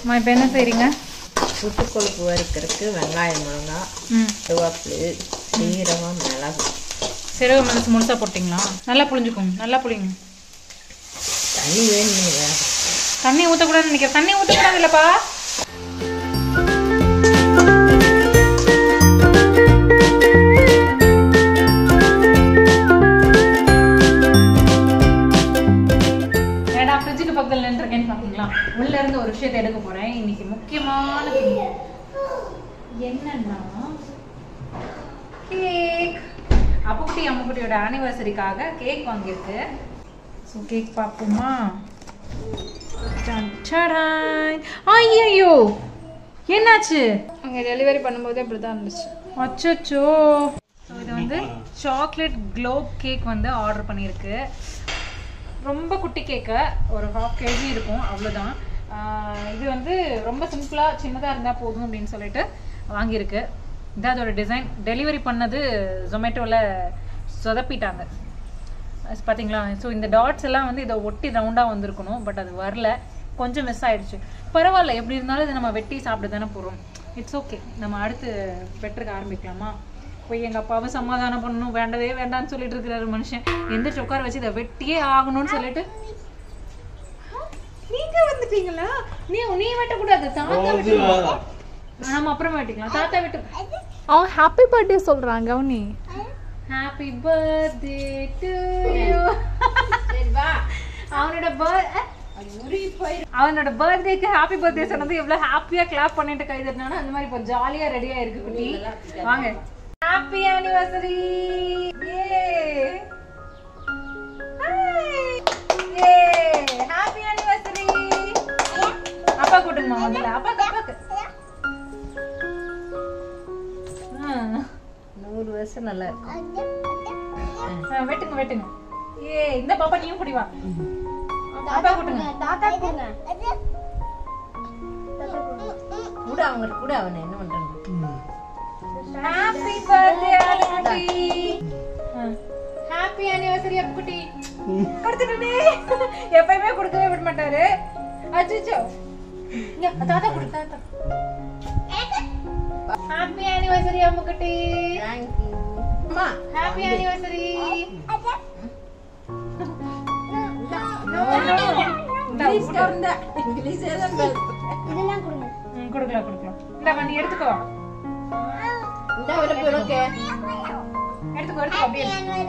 அம்மா இப்போ என்ன செய்றீங்க புட்டுக்கொழுப்பு வறுக்கிறதுக்கு வெங்காயம் மிளகா ம் கருவேப்பிலை சீரகம் மிளகு சிறகு மனசு முழுசாக போட்டிங்களா நல்லா புளிஞ்சுக்கோங்க நல்லா புளிங்க தண்ணி வேணுங்க வேற தண்ணி ஊற்றக்கூடாதுன்னு நினைக்கிறேன் தண்ணி ஊற்றக்கூடாது இல்லைப்பா ஏடா ஃப்ரிட்ஜுக்கு பக்கத்தில் நின்றுருக்கேன்னு பார்த்தீங்களா உள்ள இருந்து ஒரு விஷயத்தை எடுக்க போறேன் இன்னைக்கு முக்கியமான thing. என்னன்னா கேக் அப்புக்குட்டி அம்முக்குட்டியோட ஆனிவர்சரிக்காக கேக் வாங்கியிருக்கு ஸோ கேக் பார்ப்போமா ஐயோ என்னாச்சு அங்கே டெலிவரி பண்ணும்போது அப்படி தான் இருந்துச்சு அச்சோ ஸோ இது வந்து சாக்லேட் க்ளோப் கேக் வந்து ஆர்டர் பண்ணியிருக்கு ரொம்ப குட்டி கேக்கு ஒரு ஹாஃப் கேஜி இருக்கும் அவ்வளோதான் ஆஹ் இது வந்து ரொம்ப சிம்பிளாக சின்னதாக இருந்தால் போதும் அப்படின்னு சொல்லிட்டு வாங்கியிருக்கு இது அதோட டிசைன் டெலிவரி பண்ணது ஜொமேட்டோவில் சொதப்பிட்டாங்க அது பார்த்தீங்களா ஸோ இந்த டாட்ஸ் எல்லாம் வந்து இதை ஒட்டி ரவுண்டாக வந்திருக்கணும் பட் அது வரல கொஞ்சம் மிஸ் ஆயிடுச்சு பரவாயில்ல எப்படி இருந்தாலும் இதை நம்ம வெட்டி சாப்பிட தானே போகிறோம் இட்ஸ் ஓகே நம்ம அடுத்து வெட்டுறதுக்கு ஆரம்பிக்கலாமா போய் எங்கள் அப்பாவை சமாதானம் பண்ணணும் வேண்டவே வேண்டாம்னு சொல்லிட்டு இருக்கிறாரு மனுஷன் எந்திரிச்சு உட்கார வச்சு இதை வெட்டியே ஆகணும்னு சொல்லிட்டு நீங்க வந்துட்டீங்களா நீ நீ வெட்டக்கூடாது தாத்தா வெட்டணும் நம்ம அப்புறம் வெட்டிக்கலாம் தாத்தா வெட்டு அவன் ஹாப்பி பர்த்டே சொல்கிறான் கவுனி ஹாப்பி பர்த்டே டு யூ அவனோட பர்த் அவனோட பர்த்டேக்கு ஹாப்பி பர்த்டே சொன்னது எவ்வளவு ஹாப்பியா கிளாப் பண்ணிட்டு கை தட்டினானோ அந்த மாதிரி இப்போ ஜாலியா ரெடியா இருக்கு குட்டி வாங்க ஹாப்பி ஆனிவர்சரி ஹாப்பி ஆனிவர்சரி அப்பா கூட்டுங்கம்மா முதல்ல அப்பாக்கு அப்பாக்கு ஆ. நூறு வருஷம் நல்லா இருக்கும் ஆ, வெட்டுங்க வெட்டுங்க ஏ இந்த பாப்பா நீயும் குடி வா அப்பா கூட்டுங்க கூட அவங்ககிட்ட கூட அவனை என்ன பண்றாங்க happy birthday Appukutty happy anniversary Appukutty கொடுத்துட்டே எப்பயுமே கொடுக்கவே விட மாட்டாரு அச்சோ இங்க தாத்தா கொடு தாத்தா ஹாப்பி ஆனிவர்சரி அம்முக்குட்டி தேங்க்யூ அம்மா ஹாப்பி ஆனிவர்சரி இங்கிலீஷே தான் பேசு. கொடுக்கலாம் கொடுக்கலாம் இந்த நீ எடுத்துக்கோ இந்த விருப்பம் உனக்கு எடுத்துக்கோ எடுத்துக்கோ அப்படியே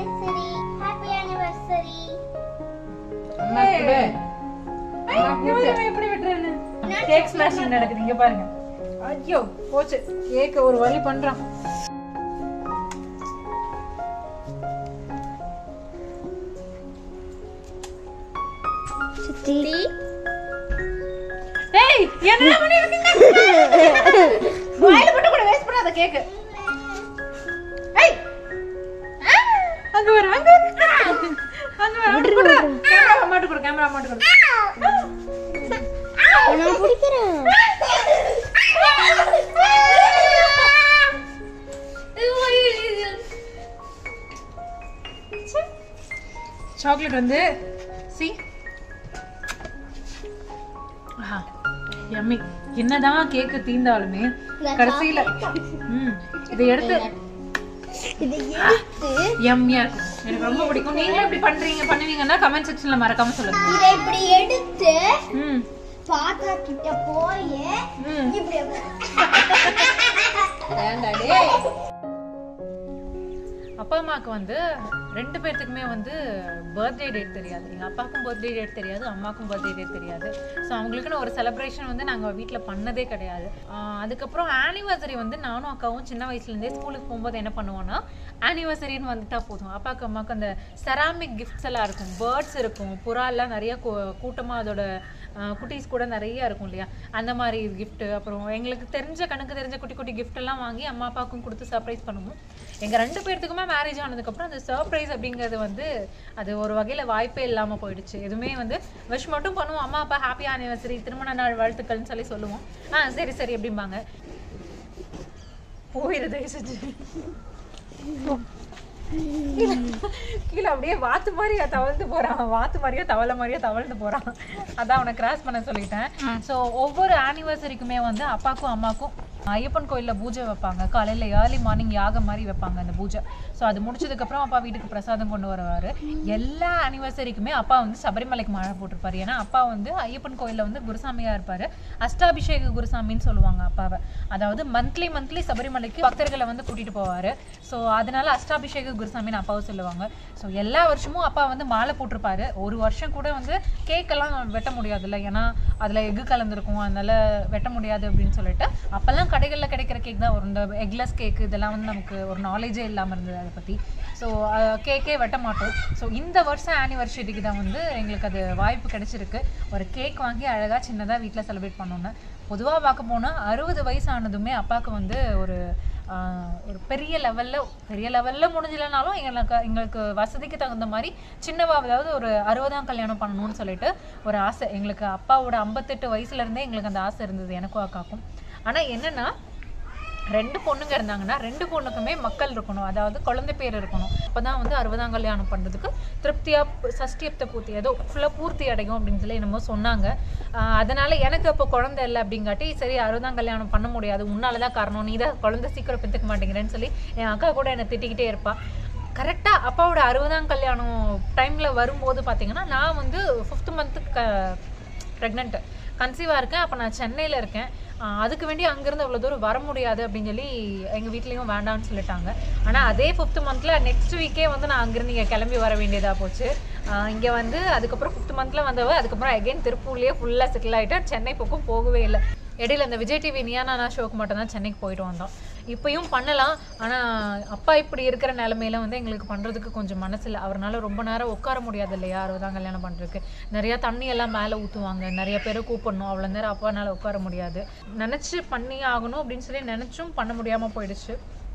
அம்மா கூட இவன் எப்படி விட்டுறான்னு கேக் ஸ்மாஷிங் நடக்குது இங்க பாருங்க ஐயோ போச்சு கேக் ஒரு வழி பண்றான் ஏய் என்ன பண்ணிருக்கீங்க வாயில போட்டு கூட வேஸ்ட் பண்ணாத கேக் ஏய் ஆ, அங்க வர அங்க வர அங்க வர அங்க கொடு கேமரா அம்மாட்ட கொடு கேமரா அம்மாட்ட கொடு சாக்லேட் வந்து சி எம்மி என்னதான் கேக்கு தீந்தாலுமே கடைசியில ம் இதை எடுத்து எம்மியா இருக்கும் எனக்கு ரொம்ப பிடிக்கும் நீங்களும் இப்படி பண்றீங்க பண்ணுவீங்கன்னா கமெண்ட் செக்ஷன்ல மறக்காம சொல்லுங்க இதை இப்படி எடுத்து ம் பாத்தா கிட்ட போய் ம் இப்படி ஏன்டா டேய் அப்பா அம்மாவுக்கு வந்து ரெண்டு பேர்த்துக்குமே வந்து பர்த்டே டேட் தெரியாது எங்கள் அப்பாவுக்கும் பர்த்டே டேட் தெரியாது அம்மாவுக்கும் பர்த்டே டேட் தெரியாது ஸோ அவங்களுக்குன்னு ஒரு செலிப்ரேஷன் வந்து நாங்கள் வீட்டில் பண்ணதே கிடையாது ஆஹ் அதுக்கப்புறம் ஆனிவர்சரி வந்து நானும் அக்காவும் சின்ன வயசுலேருந்தே ஸ்கூலுக்கு போகும்போது என்ன பண்ணுவோன்னா ஆனிவர்சரின்னு வந்துட்டா போதும் அப்பாவுக்கு அம்மாவுக்கு அந்த செராமிக் கிஃப்ட்ஸ் எல்லாம் இருக்கும் பேர்ட்ஸ் இருக்கும் புறா எல்லாம் நிறைய கூட்டமாக அதோட குட்டீஸ் கூட நிறைய இருக்கும் இல்லையா அந்த மாதிரி gift அப்புறம் எங்களுக்கு தெரிஞ்ச கணக்கு தெரிஞ்ச குட்டி குட்டி gift எல்லாம் வாங்கி அம்மா அப்பாவுக்கும் கொடுத்து சர்ப்ரைஸ் பண்ணுவோம் எங்கள் ரெண்டு பேர்த்துக்குமே மேரேஜ் ஆனதுக்கப்புறம் அந்த சர்ப்ரைஸ் அப்படிங்கிறது வந்து அது ஒரு வகையில் வாய்ப்பே இல்லாமல் போயிடுச்சு எதுவுமே வந்து விஷ் மட்டும் பண்ணுவோம் அம்மா அப்பா ஹாப்பி ஆனிவர்சரி திருமண நாள் வாழ்த்துக்கள்னு சொல்லி சொல்லுவோம் ஆ சரி சரி அப்படிம்பாங்க போயிரு தயவு செஞ்சு கீழே அப்படியே வாத்து மாதிரியா தவழ்ந்து போறான் வாத்து மாதிரியா தவளை மாதிரியா தவழ்ந்து போறான் அதான் அவனை கிராஸ் பண்ண சொல்லிட்டேன் ஸோ ஒவ்வொரு ஆனிவர்சரிக்குமே வந்து அப்பாக்கும் அம்மாக்கும் ஐயப்பன் கோயில்ல பூஜை வைப்பாங்க காலையில ஏர்லி மார்னிங் யாகம் மாதிரி வைப்பாங்க அந்த பூஜை ஸோ அது முடிச்சதுக்கு அப்புறம் அப்பா வீட்டுக்கு பிரசாதம் கொண்டு வருவாரு எல்லா ஆனிவர்சரிக்குமே அப்பா வந்து சபரிமலைக்கு மாலை போட்டிருப்பாரு ஏன்னா அப்பா வந்து ஐயப்பன் கோயில்ல வந்து குருசாமியா இருப்பாரு அஷ்டாபிஷேக குருசாமின்னு சொல்லுவாங்க அப்பாவை அதாவது மந்த்லி மந்த்லி சபரிமலைக்கு பக்தர்களை வந்து கூட்டிட்டு போவாரு ஸோ அதனால அஷ்டாபிஷேக குருசாமின்னு அப்பாவை சொல்லுவாங்க ஸோ எல்லா வருஷமும் அப்பா வந்து மாலை போட்டிருப்பாரு ஒரு வருஷம் கூட வந்து கேக்கெல்லாம் வெட்ட முடியாதுல்ல ஏன்னா அதுல எக்கு கலந்துருக்கும் அதனால வெட்ட முடியாது அப்படின்னு சொல்லிட்டு அப்பெல்லாம் கடைகளில் கிடைக்கிற கேக் தான் வரும் இந்த எக்லெஸ் கேக் இதெல்லாம் வந்து நமக்கு ஒரு நாலேஜே இல்லாமல் இருந்தது அதை பற்றி ஸோ கேக்கே வெட்ட மாட்டோம் ஸோ இந்த வருஷம் ஆனிவர்சரிக்கு தான் வந்து எங்களுக்கு அது வாய்ப்பு கிடைச்சிருக்கு ஒரு கேக் வாங்கி அழகாக சின்னதாக வீட்டில் செலிப்ரேட் பண்ணோன்னு பொதுவாக பார்க்க போனால் அறுபது வயசு ஆனதுமே அப்பாவுக்கு வந்து ஒரு ஆஹ், ஒரு பெரிய லெவலில் பெரிய லெவலில் முடிஞ்சலனாலும் எங்களுக்கு எங்களுக்கு வசதிக்கு தகுந்த மாதிரி சின்னவா அதாவது ஒரு அறுபதாம் கல்யாணம் பண்ணணும்னு சொல்லிட்டு ஒரு ஆசை எங்களுக்கு அப்பாவோட ஐம்பத்தெட்டு வயசுலேருந்தே எங்களுக்கு அந்த ஆசை இருந்தது எனக்கும் அக்காக்கும் ஆனால் என்னன்னா ரெண்டு பொண்ணுங்க இருந்தாங்கன்னா ரெண்டு பொண்ணுக்குமே மக்கள் இருக்கணும் அதாவது குழந்தை பேர் இருக்கணும் அப்பதான் வந்து அறுபதாம் கல்யாணம் பண்றதுக்கு திருப்தியா ப- சஷ்டியப்த பூர்த்தி ஏதோ ஃபுல்லாக பூர்த்தி அடையும் அப்படின்னு சொல்லி என்னமோ சொன்னாங்க ஆஹ் அதனால எனக்கு இப்போ குழந்தை இல்லை அப்படிங்காட்டி சரி அறுபதாம் கல்யாணம் பண்ண முடியாது உன்னால தான் காரணம் நீ தான் குழந்தை சீக்கிரம் பெற்றுக்க மாட்டேங்கிறேன்னு சொல்லி என் அக்கா கூட என்னை திட்டிக்கிட்டே இருப்பா கரெக்டாக அப்பாவோட அறுபதாம் கல்யாணம் டைமில் வரும்போது பார்த்தீங்கன்னா நான் வந்து ஃபிஃப்த் மந்த்து க ப்ரெக்னென்ட் கன்சீவாக இருக்கேன் அப்போ நான் சென்னையில் இருக்கேன் ஆஹ் அதுக்கு வேண்டி அங்கேருந்து அவ்வளோ தூரம் வர முடியாது அப்படின்னு சொல்லி எங்கள் வீட்லேயும் வேண்டாம்னு சொல்லிட்டாங்க ஆனால் அதே ஃபிஃப்த் மந்தில் நெக்ஸ்ட் வீக்கே வந்து நான் அங்கேருந்து இங்கே கிளம்பி வர வேண்டியதாக போச்சு இங்கே வந்து அதுக்கப்புறம் ஃபிஃப்த் மந்தில் வந்தவ அதுக்கப்புறம் அகைன் திருப்பூர்லேயே ஃபுல்லாக செட்டில் ஆகிட்டு சென்னை பக்கம் போகவே இல்லை இடையில இந்த விஜய் டிவி நியானா ஷோக்கு மட்டும் தான் சென்னைக்கு போயிட்டு வந்தோம் இப்பயும் பண்ணலாம் ஆனால் அப்பா இப்படி இருக்கிற நிலமையில வந்து எங்களுக்கு பண்ணுறதுக்கு கொஞ்சம் மனசில்லை அவர்னால ரொம்ப நேரம் உட்கார முடியாது இல்லையா அறுபதாம் கல்யாணம் பண்ணுறதுக்கு நிறைய தண்ணி எல்லாம் மேலே ஊற்றுவாங்க நிறைய பேரை கூப்பிடணும் அவ்வளோ நேரம் அப்பானால உட்கார முடியாது நினச்சி பண்ணி ஆகணும் அப்படின்னு சொல்லி நினச்சும் பண்ண முடியாமல் போயிடுச்சு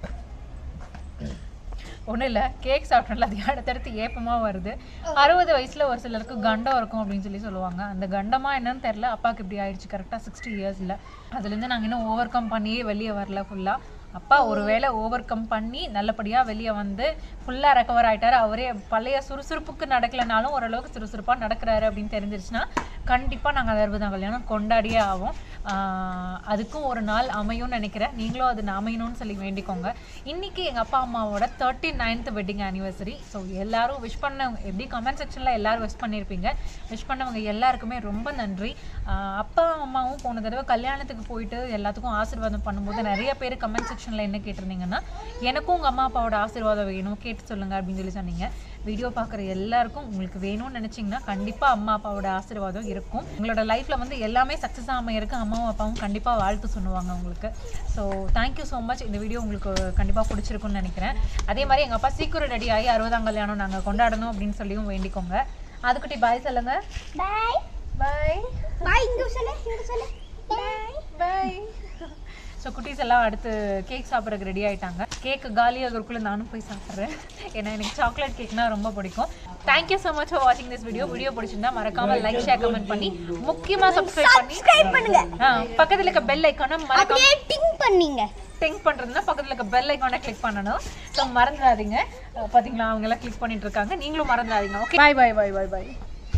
ஒன்றும் இல்லை கேக் சாப்பிட்டோம்ல அது அடுத்தடுத்து ஏப்பமாக வருது அறுபது வயசில் ஒரு சிலருக்கு கண்டம் இருக்கும் அப்படின்னு சொல்லி சொல்லுவாங்க அந்த கண்டமா என்னன்னு தெரில அப்பாவுக்கு இப்படி ஆயிடுச்சு கரெக்டாக சிக்ஸ்டி இயர்ஸில் அதுலேருந்து நாங்கள் இன்னும் ஓவர் கம் பண்ணியே வெளியே வரல ஃபுல்லாக அப்பா ஒருவேளை ஓவர் கம் பண்ணி நல்லபடியாக வெளியே வந்து ஃபுல்லாக ரெக்கவர் ஆயிட்டாரு அவரே பழைய சுறுசுறுப்புக்கு நடக்கலைனாலும் ஓரளவுக்கு சுறுசுறுப்பாக நடக்கிறாரு அப்படின்னு தெரிஞ்சிருச்சுன்னா கண்டிப்பாக நாங்கள் அறுபதாம் கல்யாணம் கொண்டாடியே ஆவோம் ஆஹ் அதுக்கும் ஒரு நாள் அமையும்னு நினைக்கிறேன் நீங்களும் அது அமையணும்னு சொல்லி வேண்டிக்கோங்க இன்னைக்கு எங்கள் அப்பா அம்மாவோட thirty ninth wedding anniversary so எல்லாரும் விஷ் பண்ணவங்க எப்படி கமெண்ட் செக்ஷனில் எல்லாரும் விஷ் பண்ணியிருப்பீங்க விஷ் பண்ணவங்க எல்லாருக்குமே ரொம்ப நன்றி ஆஹ் அப்பா அம்மாவும் போன தடவை கல்யாணத்துக்கு போயிட்டு எல்லாத்துக்கும் ஆசீர்வாதம் பண்ணும்போது நிறைய பேர் கமெண்ட் செக்ஷனில் என்ன கேட்டிருந்தீங்கன்னா எனக்கும் உங்கள் அம்மா அப்பாவோட ஆசீர்வாதம் வேணும் கேட்டு சொல்லுங்க அப்படின்னு சொல்லி சொன்னீங்க வீடியோ பார்க்குற எல்லாருக்கும் உங்களுக்கு வேணும்னு நினச்சிங்கன்னா கண்டிப்பாக அம்மா அப்பாவோட ஆசீர்வாதம் இருக்கும் உங்களோட லைஃப்பில் வந்து எல்லாமே சக்ஸஸ் அமையறதுக்கு அம்மாவும் அப்பாவும் கண்டிப்பாக வாழ்த்து சொல்லுவாங்க உங்களுக்கு ஸோ தேங்க்யூ ஸோ மச் இந்த வீடியோ உங்களுக்கு கண்டிப்பாக பிடிச்சிருக்கும்னு நினைக்கிறேன் அதே மாதிரி எங்கள் அப்பா சீக்கிரம் ரெடி ஆகி அறுபதாம் கல்யாணம் நாங்கள் கொண்டாடணும் அப்படின்னு சொல்லியும் வேண்டிக்கோங்க அதுக்குட்டி பாய் சொல்லுங்க பாய் பாய் பாய் இங்க சொல்லு இங்க சொல்லு பாய் பாய் ஸோ குட்டீஸ் எல்லாம் அடுத்து கேக் சாப்பிட்றதுக்கு ரெடி ஆயிட்டாங்க கேக் காலியாகிறதுக்குள்ள நானும் போய் சாப்பிட்றேன் ஏன்னா எனக்கு சாக்லேட் கேக்னா ரொம்ப பிடிக்கும் தேங்க்யூ ஸோ மச் ஃபார் வாட்சிங் திஸ் வீடியோ வீடியோ பிடிச்சிருந்தா மறக்காம லைக் ஷேர் கமெண்ட் பண்ணி முக்கியமா சப்ஸ்கிரைப் பண்ணி சப்ஸ்கிரைப் பண்ணுங்க ஆ, பக்கத்துல இருக்க பெல் ஐக்கான மறக்காம அப்படியே டிங் பண்ணீங்க திங்க் பண்றதுன்னா பக்கத்துல இருக்க பெல் ஐக்கானை கிளிக் பண்ணணும் ஸோ மறந்துடாதீங்க அஹ் பாத்தீங்களா அவங்க எல்லாம் கிளிக் பண்ணிட்டு இருக்காங்க நீங்களும் மறந்துடாதீங்க ஓகே பாய் பாய் பாய் பாய் பாய்